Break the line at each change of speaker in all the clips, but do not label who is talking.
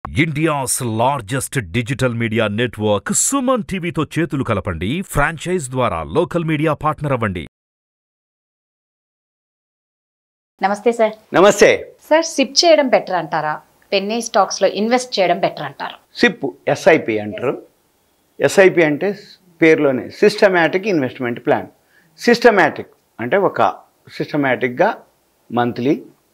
India's largest digital media network Suman టీవీతో చేతులు కలపండి ఫ్రాంచైజ్ ద్వారా లోకల్ మీడియా పార్ట్నర్ అవ్వండి
నమస్తే సార్
నమస్తే
సార్ సిప్ చేయడం బెటర్ అంటారా పెన్నీ స్టాక్స్ లో ఇన్వెస్ట్ చేయడం బెటర్ అంటారు
సిప్ ఎస్ఐపి అంటారు ఎస్ఐపి అంటే పేరులోనే సిస్టమేటిక్ ఇన్వెస్ట్మెంట్ ప్లాన్ సిస్టమేటిక్ అంటే ఒక సిస్టమేటిక్గా మంత్లీ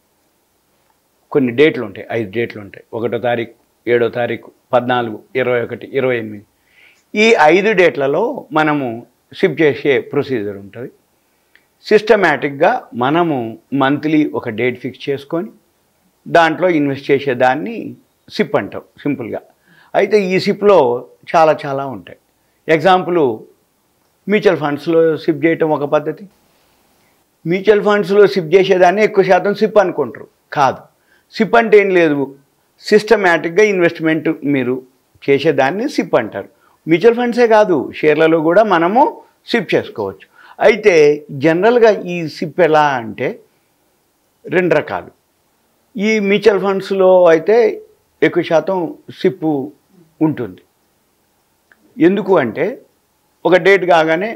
కొన్ని డేట్లు ఉంటాయి ఐదు డేట్లు ఉంటాయి ఒకటో తారీఖు ఏడో తారీఖు పద్నాలుగు ఇరవై ఒకటి ఇరవై ఎనిమిది ఈ ఐదు డేట్లలో మనము సిప్ చేసే ప్రొసీజర్ ఉంటుంది సిస్టమేటిక్గా మనము మంత్లీ ఒక డేట్ ఫిక్స్ చేసుకొని దాంట్లో ఇన్వెస్ట్ చేసేదాన్ని సిప్ అంటాం సింపుల్గా అయితే ఈ సిప్లో చాలా చాలా ఉంటాయి ఎగ్జాంపుల్ మ్యూచువల్ ఫండ్స్లో సిప్ చేయటం ఒక పద్ధతి మ్యూచువల్ ఫండ్స్లో సిప్ చేసేదాన్ని ఎక్కువ శాతం సిప్ అనుకుంటారు కాదు సిప్ అంటే ఏం లేదు సిస్టమేటిక్గా ఇన్వెస్ట్మెంట్ మీరు చేసేదాన్ని సిప్ అంటారు మ్యూచువల్ ఫండ్సే కాదు షేర్లలో కూడా మనము సిప్ చేసుకోవచ్చు అయితే జనరల్గా ఈ సిప్ ఎలా అంటే రెండు రకాలు ఈ మ్యూచువల్ ఫండ్స్లో అయితే ఎక్కువ శాతం సిప్పు ఉంటుంది ఎందుకు అంటే ఒక డేట్ కాగానే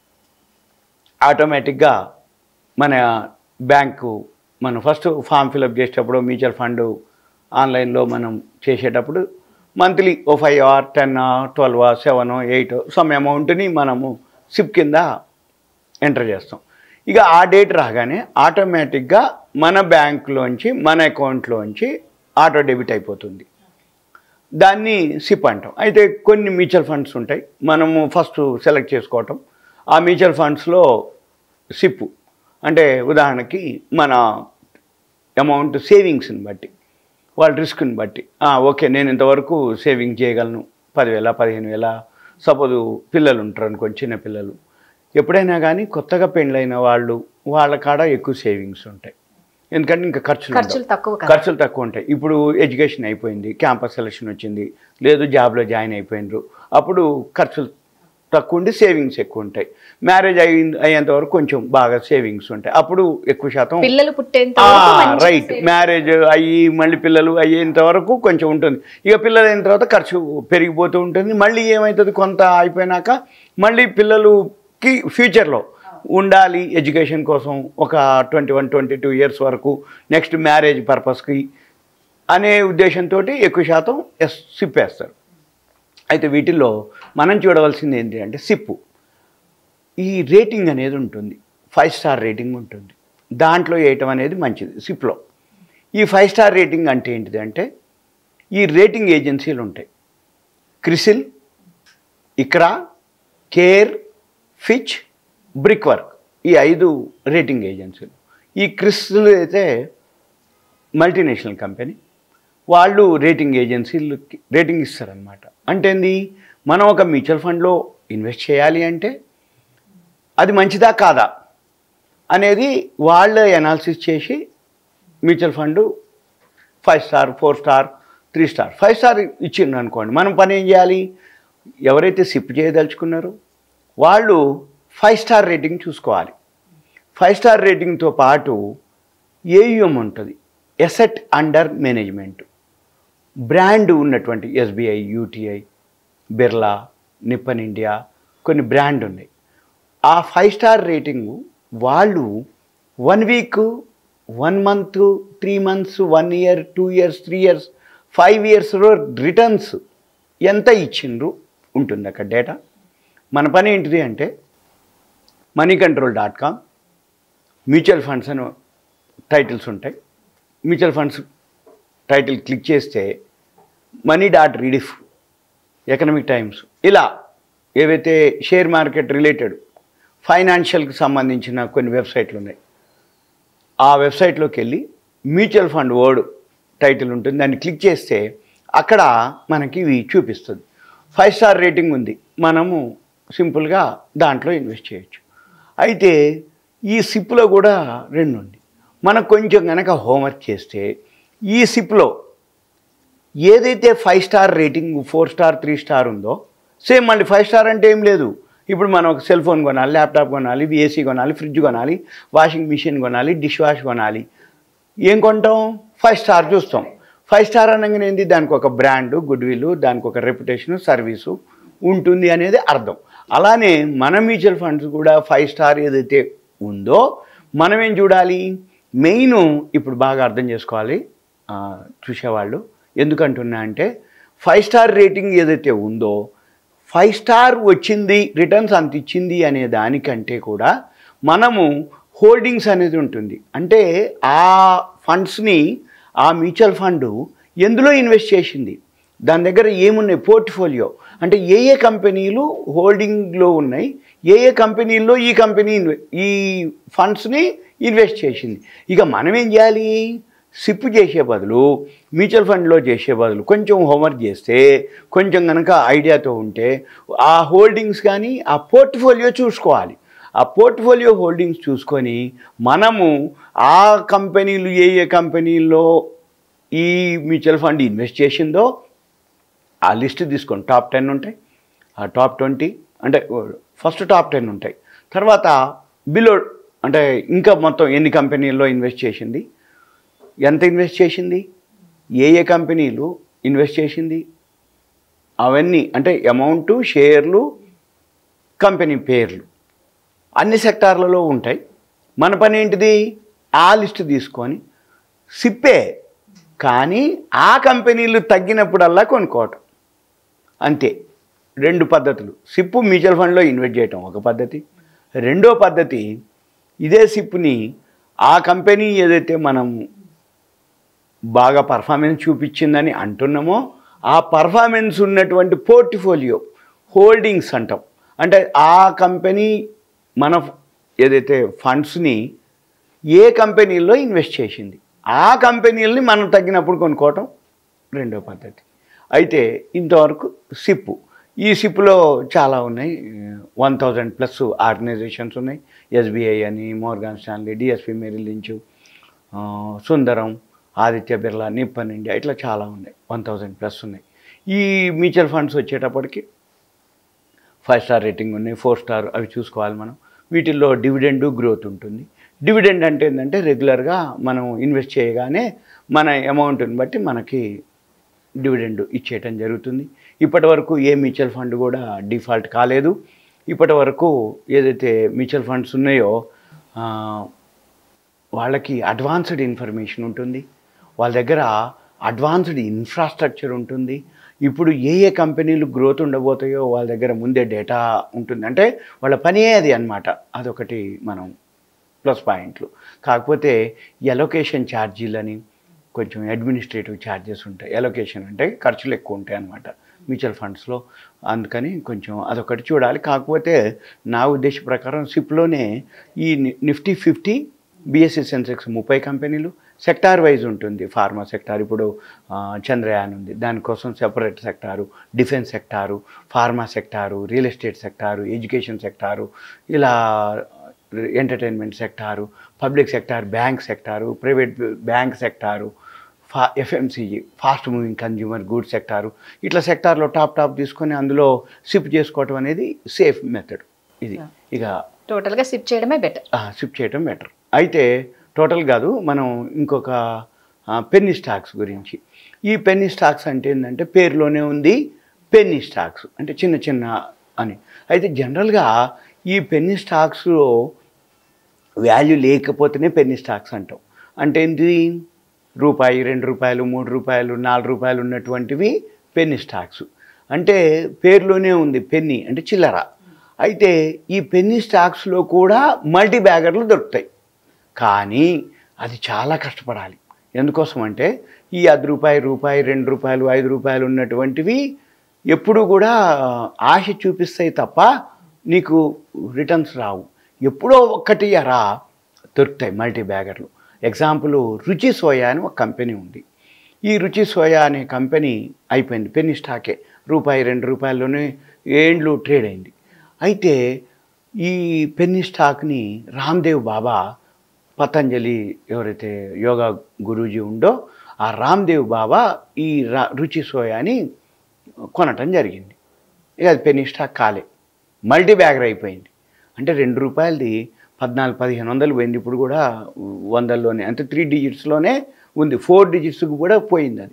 ఆటోమేటిక్గా మన బ్యాంకు మనం ఫస్ట్ ఫామ్ ఫిలప్ చేసేటప్పుడు మ్యూచువల్ ఫండ్ ఆన్లైన్లో మనం చేసేటప్పుడు మంత్లీ ఓ five or ten twelve seven eight some అమౌంట్ని మనము సిప్ కింద ఎంటర్ చేస్తాం ఇక ఆ డేట్ రాగానే ఆటోమేటిక్గా మన బ్యాంకులోంచి మన అకౌంట్లోంచి ఆటో డెబిట్ అయిపోతుంది దాన్ని సిప్ అంటాం అయితే కొన్ని మ్యూచువల్ ఫండ్స్ ఉంటాయి మనము ఫస్ట్ సెలెక్ట్ చేసుకోవటం ఆ మ్యూచువల్ ఫండ్స్లో సిప్ అంటే ఉదాహరణకి మన అమౌంట్ సేవింగ్స్ని బట్టి వాళ్ళ రిస్క్ని బట్టి "ఆ, ఓకే నేను ఇంతవరకు సేవింగ్ చేయగలను పదివేల పదిహేను వేల సపోజ్ పిల్లలు ఉంటారు అనుకోండి చిన్న పిల్లలు ఎప్పుడైనా కానీ కొత్తగా పెళ్ళైన వాళ్ళు వాళ్ళ కాడ ఎక్కువ సేవింగ్స్ ఉంటాయి ఎందుకంటే ఇంకా ఖర్చులు ఉండవు.
ఖర్చులు తక్కువ కదా
ఖర్చులు తక్కువ ఉంటాయి ఇప్పుడు ఎడ్యుకేషన్ అయిపోయింది క్యాంపస్ సెలక్షన్ వచ్చింది లేదు జాబ్లో జాయిన్ అయిపోయినరు అప్పుడు ఖర్చులు తక్కువ ఉండి సేవింగ్స్ ఎక్కువ ఉంటాయి మ్యారేజ్ అయి అయ్యేంత వరకు కొంచెం బాగా సేవింగ్స్ ఉంటాయి అప్పుడు ఎక్కువ శాతం
పిల్లలు పుట్టేంత వరకు మంచి
రైట్
savings.
మ్యారేజ్ అయ్యి మళ్ళీ పిల్లలు అయ్యేంత వరకు కొంచెం ఉంటుంది ఇక పిల్లలు అయిన తర్వాత ఖర్చు పెరిగిపోతూ ఉంటుంది మళ్ళీ ఏమవుతుంది కొంత అయిపోయినాక మళ్ళీ పిల్లలుకి ఫ్యూచర్లో ఉండాలి ఎడ్యుకేషన్ కోసం ఒక twenty one twenty two years వరకు నెక్స్ట్ మ్యారేజ్ పర్పస్కి అనే ఉద్దేశంతో ఎక్కువ శాతం ఎస్ సిప్ వేస్తారు అయితే వీటిల్లో మనం చూడవలసింది ఏంటి అంటే సిప్పు ఈ రేటింగ్ అనేది ఉంటుంది ఫైవ్ స్టార్ రేటింగ్ ఉంటుంది దాంట్లో వేయటం అనేది మంచిది సిప్లో ఈ ఫైవ్ స్టార్ రేటింగ్ అంటే ఏంటిది అంటే ఈ రేటింగ్ ఏజెన్సీలు ఉంటాయి CRISIL ICRA CARE Fitch Brickwork ఈ ఐదు రేటింగ్ ఏజెన్సీలు ఈ క్రిసిల్ అయితే మల్టీనేషనల్ కంపెనీ వాళ్ళు రేటింగ్ ఏజెన్సీలకి రేటింగ్ ఇస్తారనమాట అంటే ఏంది మనం ఒక మ్యూచువల్ ఫండ్లో ఇన్వెస్ట్ చేయాలి అంటే అది మంచిదా కాదా అనేది వాళ్ళే అనాలిసిస్ చేసి mutual fund five star four star three star five star ఇచ్చిండ్రు అనుకోండి మనం పని ఏం చేయాలి ఎవరైతే సిప్ చేయదలుచుకున్నారో వాళ్ళు ఫైవ్ స్టార్ రేటింగ్ చూసుకోవాలి ఫైవ్ స్టార్ రేటింగ్తో పాటు ఏయుఎం ఉంటుంది ఎసెట్ అండర్ మేనేజ్మెంట్ బ్రాండ్ ఉన్నటువంటి SBI UTI Birla Nippon India కొన్ని బ్రాండ్ ఉన్నాయి ఆ ఫైవ్ స్టార్ రేటింగ్ వాళ్ళు one week one month three months one year two years three years five ఇయర్స్లో రిటర్న్స్ ఎంత ఇచ్చిండ్రు ఉంటుంది అక్కడ డేటా మన పని ఏంటిది అంటే money control dot com mutual funds అని టైటిల్స్ ఉంటాయి మ్యూచువల్ ఫండ్స్ టైటిల్ క్లిక్ చేస్తే money dot Rediff Economic Times ఇలా ఏవైతే షేర్ మార్కెట్ రిలేటెడ్ ఫైనాన్షియల్కి సంబంధించిన కొన్ని వెబ్సైట్లు ఉన్నాయి ఆ వెబ్సైట్లోకి వెళ్ళి మ్యూచువల్ ఫండ్ వర్డ్ టైటిల్ ఉంటుంది దాన్ని క్లిక్ చేస్తే అక్కడ మనకి ఇవి చూపిస్తుంది ఫైవ్ స్టార్ రేటింగ్ ఉంది మనము సింపుల్గా దాంట్లో ఇన్వెస్ట్ చేయొచ్చు అయితే ఈ సిప్లో కూడా రెండు ఉంది మనకు కొంచెం కనుక హోంవర్క్ చేస్తే ఈ సిప్లో ఏదైతే five star rating four star three star ఉందో సేమ్ మళ్ళీ ఫైవ్ స్టార్ అంటే ఏం లేదు ఇప్పుడు మనం ఒక సెల్ ఫోన్ కొనాలి ల్యాప్టాప్ కొనాలి ఏసీ కొనాలి ఫ్రిడ్జ్ కొనాలి వాషింగ్ మిషన్ కొనాలి డిష్ వాష్ కొనాలి ఏం కొంటాం ఫైవ్ స్టార్ చూస్తాం ఫైవ్ స్టార్ అనగానే ఏంది దానికి ఒక బ్రాండ్ గుడ్ విల్ దానికి ఒక రెప్యుటేషన్ సర్వీసు ఉంటుంది అనేది అర్థం అలానే మన మ్యూచువల్ ఫండ్స్ కూడా ఫైవ్ స్టార్ ఏదైతే ఉందో మనం ఏం చూడాలి మెయిన్ ఇప్పుడు బాగా అర్థం చేసుకోవాలి ఆ, చూసేవాళ్ళు ఎందుకంటున్నా అంటే ఫైవ్ స్టార్ రేటింగ్ ఏదైతే ఉందో ఫైవ్ స్టార్ వచ్చింది రిటర్న్స్ అంత ఇచ్చింది అనే దానికంటే కూడా మనము హోల్డింగ్స్ అనేది ఉంటుంది అంటే ఆ ఫండ్స్ని ఆ మ్యూచువల్ ఫండ్ ఎందులో ఇన్వెస్ట్ చేసింది దాని దగ్గర ఏమున్నాయి పోర్ట్ఫోలియో అంటే ఏ ఏ కంపెనీలు హోల్డింగ్లో ఉన్నాయి ఏ ఏ కంపెనీల్లో ఈ కంపెనీ ఇన్వె- ఈ ఫండ్స్ని ఇన్వెస్ట్ చేసింది ఇక మనం ఏం చేయాలి సిప్ చేసే బదులు మ్యూచువల్ ఫండ్లో చేసే బదులు కొంచెం హోంవర్క్ చేస్తే కొంచెం కనుక ఐడియాతో ఉంటే ఆ హోల్డింగ్స్ కానీ ఆ పోర్ట్ఫోలియో చూసుకోవాలి ఆ పోర్ట్ఫోలియో హోల్డింగ్స్ చూసుకొని మనము ఆ కంపెనీలు ఏ ఏ కంపెనీల్లో ఈ మ్యూచువల్ ఫండ్ ఇన్వెస్ట్ చేసిందో ఆ లిస్ట్ తీసుకోండి టాప్ టెన్ ఉంటాయి ఆ టాప్ ట్వంటీ అంటే ఫస్ట్ టాప్ టెన్ ఉంటాయి తర్వాత బిలో అంటే ఇంకా మొత్తం ఎన్ని కంపెనీల్లో ఇన్వెస్ట్ చేసింది ఎంత ఇన్వెస్ట్ చేసింది ఏ ఏ కంపెనీలు ఇన్వెస్ట్ చేసింది అవన్నీ అంటే అమౌంట్ షేర్లు కంపెనీ పేర్లు అన్ని సెక్టార్లలో ఉంటాయి మన పని ఏంటిది ఆ లిస్ట్ తీసుకొని సిప్పే కానీ ఆ కంపెనీలు తగ్గినప్పుడల్లా కొనుక్కోవటం అంతే రెండు పద్ధతులు సిప్పు మ్యూచువల్ ఫండ్లో ఇన్వెస్ట్ చేయటం ఒక పద్ధతి రెండో పద్ధతి ఇదే సిప్పుని ఆ కంపెనీ ఏదైతే మనం బాగా పర్ఫార్మెన్స్ చూపించిందని అంటున్నామో ఆ పర్ఫార్మెన్స్ ఉన్నటువంటి పోర్ట్ఫోలియో హోల్డింగ్స్ అంటాం అంటే ఆ కంపెనీ మన ఏదైతే ఫండ్స్ని ఏ కంపెనీల్లో ఇన్వెస్ట్ చేసింది ఆ కంపెనీలని మనం తగ్గినప్పుడు కొనుక్కోవటం రెండో పద్ధతి అయితే ఇంతవరకు సిప్పు ఈ సిప్లో చాలా ఉన్నాయి వన్ థౌజండ్ ప్లస్ ఆర్గనైజేషన్స్ ఉన్నాయి ఎస్బీఐ అని Morgan Stanley DSP Merrill Lynch ఆ, సుందరం ఆదిత్య బిర్లా నిప్పన్ ఇండియా ఇట్లా చాలా ఉన్నాయి వన్ థౌజండ్ ప్లస్ ఉన్నాయి ఈ మ్యూచువల్ ఫండ్స్ వచ్చేటప్పటికి ఫైవ్ స్టార్ రేటింగ్ ఉన్నాయి ఫోర్ స్టార్ అవి చూసుకోవాలి మనం వీటిల్లో డివిడెండ్ గ్రోత్ ఉంటుంది డివిడెండ్ అంటే ఏంటంటే రెగ్యులర్గా మనం ఇన్వెస్ట్ చేయగానే మన అమౌంట్ని బట్టి మనకి డివిడెండ్ ఇచ్చేయటం జరుగుతుంది ఇప్పటి వరకు ఏ మ్యూచువల్ ఫండ్ కూడా డిఫాల్ట్ కాలేదు ఇప్పటి వరకు ఏదైతే మ్యూచువల్ ఫండ్స్ ఉన్నాయో ఆ, వాళ్ళకి అడ్వాన్స్డ్ ఇన్ఫర్మేషన్ ఉంటుంది వాళ్ళ దగ్గర అడ్వాన్స్డ్ ఇన్ఫ్రాస్ట్రక్చర్ ఉంటుంది ఇప్పుడు ఏ ఏ కంపెనీలు గ్రోత్ ఉండబోతాయో వాళ్ళ దగ్గర ముందే డేటా ఉంటుంది అంటే వాళ్ళ పనే అది అన్నమాట అదొకటి మనం ప్లస్ పాయింట్లు కాకపోతే ఎలొకేషన్ ఛార్జీలని కొంచెం అడ్మినిస్ట్రేటివ్ ఛార్జెస్ ఉంటాయి ఎలొకేషన్ అంటే ఖర్చులు ఎక్కువ ఉంటాయి అన్నమాట మ్యూచువల్ ఫండ్స్లో అందుకని కొంచెం అదొకటి చూడాలి కాకపోతే నా ఉద్దేశ ప్రకారం సిప్లోనే ఈ ని- నిఫ్టీ ఫిఫ్టీ బిఎస్సి సెన్సెక్స్ ముప్పై కంపెనీలు సెక్టార్ వైజ్ ఉంటుంది ఫార్మా సెక్టార్ ఇప్పుడు ఆ, చంద్రయాన్ ఉంది దానికోసం separate sector defence sector pharma sector real estate sector education sector ఇలా entertainment sector public sector bank sector private bank sector ఫా FMCG fast moving consumer goods sector ఇట్లా సెక్టార్లో టాప్ టాప్ తీసుకొని అందులో సిప్ చేసుకోవటం అనేది సేఫ్ మెథడ్ ఇది ఇక
టోటల్గా సిప్ చేయడమే బెటర్
షిఫ్ట్ చేయడం బెటర్ అయితే టోటల్ కాదు మనం ఇంకొక పెన్నీ స్టాక్స్ గురించి ఈ పెన్నీ స్టాక్స్ అంటే ఏంటంటే పేరులోనే ఉంది పెన్నీ స్టాక్స్ అంటే చిన్న చిన్న అని అయితే జనరల్గా ఈ పెన్నీ స్టాక్స్లో వాల్యూ లేకపోతేనే పెన్నీ స్టాక్స్ అంటాం అంటే ఏంటి రూపాయి రెండు రూపాయలు మూడు రూపాయలు నాలుగు రూపాయలు ఉన్నటువంటివి పెన్నీ స్టాక్స్ అంటే పేరులోనే ఉంది పెన్నీ అంటే చిల్లర అయితే ఈ పెన్నీ స్టాక్స్లో కూడా మల్టీ బ్యాగర్లు దొరుకుతాయి కానీ అది చాలా కష్టపడాలి ఎందుకోసం అంటే ఈ అర్ధ రూపాయి రూపాయి రెండు రూపాయలు ఐదు రూపాయలు ఉన్నటువంటివి ఎప్పుడు కూడా ఆశ చూపిస్తాయి తప్ప నీకు రిటర్న్స్ రావు ఎప్పుడో ఒక్కటి అరా దొరుకుతాయి మల్టీ బ్యాగర్లు ఎగ్జాంపుల్ రుచి సోయా అని ఒక కంపెనీ ఉంది ఈ రుచి సోయా అనే కంపెనీ అయిపోయింది పెన్ని స్టాకే రూపాయి రెండు రూపాయల్లోనే ఏండ్లు ట్రేడ్ అయింది అయితే ఈ పెన్ని స్టాక్ని రామ్దేవ్ బాబా పతంజలి ఎవరైతే యోగా గురూజీ ఉందో ఆ రామ్దేవ్ బాబా ఈ రా రుచి సోయాని కొనటం జరిగింది ఇక అది పెన్నీ స్టాక్ కాలే మల్టీ బ్యాగర్ అయిపోయింది అంటే రెండు రూపాయలది పద్నాలుగు పదిహేను వందలు పోయింది ఇప్పుడు కూడా వందల్లోనే అంటే త్రీ డిజిట్స్లోనే ఉంది ఫోర్ డిజిట్స్కి కూడా పోయింది అది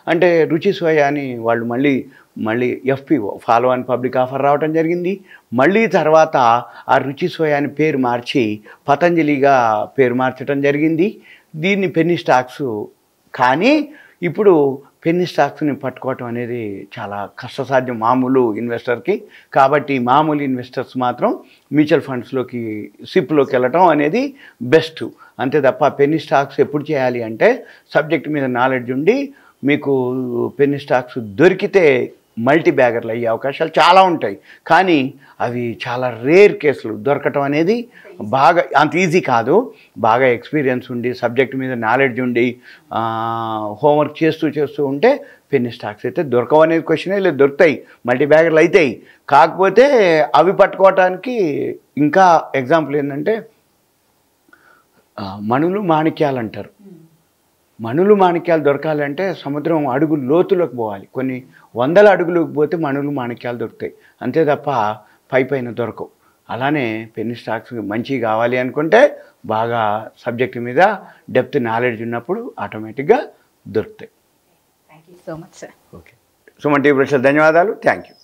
అంటే రుచి సోయా అని వాళ్ళు మళ్ళీ మళ్ళీ ఎఫ్పిఓ ఫాలో అని పబ్లిక్ ఆఫర్ రావడం జరిగింది మళ్ళీ తర్వాత ఆ రుచి సోయా అని పేరు మార్చి పతంజలిగా పేరు మార్చడం జరిగింది దీన్ని పెన్నీ స్టాక్స్ కానీ ఇప్పుడు పెన్నీ స్టాక్స్ని పట్టుకోవటం అనేది చాలా కష్టసాధ్యం మామూలు ఇన్వెస్టర్కి కాబట్టి మామూలు ఇన్వెస్టర్స్ మాత్రం మ్యూచువల్ ఫండ్స్లోకి సిప్లోకి వెళ్ళటం అనేది బెస్ట్ అంతే తప్ప పెన్నీ స్టాక్స్ ఎప్పుడు చేయాలి అంటే సబ్జెక్ట్ మీద నాలెడ్జ్ ఉండి మీకు పెన్నీ స్టాక్స్ దొరికితే మల్టీ బ్యాగర్లు అయ్యే అవకాశాలు చాలా ఉంటాయి కానీ అవి చాలా రేర్ కేసులు దొరకటం అనేది బాగా అంత ఈజీ కాదు బాగా ఎక్స్పీరియన్స్ ఉండి సబ్జెక్ట్ మీద నాలెడ్జ్ ఉండి హోంవర్క్ చేస్తూ చేస్తూ ఉంటే పెన్ని స్టాక్స్ అయితే దొరకవు అనేది క్వశ్చనే లేదు దొరుకుతాయి మల్టీ బ్యాగర్లు అవుతాయి కాకపోతే అవి పట్టుకోవటానికి ఇంకా ఎగ్జాంపుల్ ఏంటంటే ఆ, మణులు మాణిక్యాలు అంటారు మణులు మాణిక్యాలు దొరకాలంటే సముద్రం అడుగు లోతులోకి పోవాలి కొన్ని వందల అడుగులకు పోతే మణులు మాణిక్యాలు దొరుకుతాయి అంతే తప్ప పై పైన దొరకవు అలానే పెన్ని స్టాక్స్ మంచి కావాలి అనుకుంటే బాగా సబ్జెక్ట్ మీద డెప్త్ నాలెడ్జ్ ఉన్నప్పుడు ఆటోమేటిక్గా దొరుకుతాయి
thank you so much sir
okay Suman TV ప్రశ్న ధన్యవాదాలు థ్యాంక్ యూ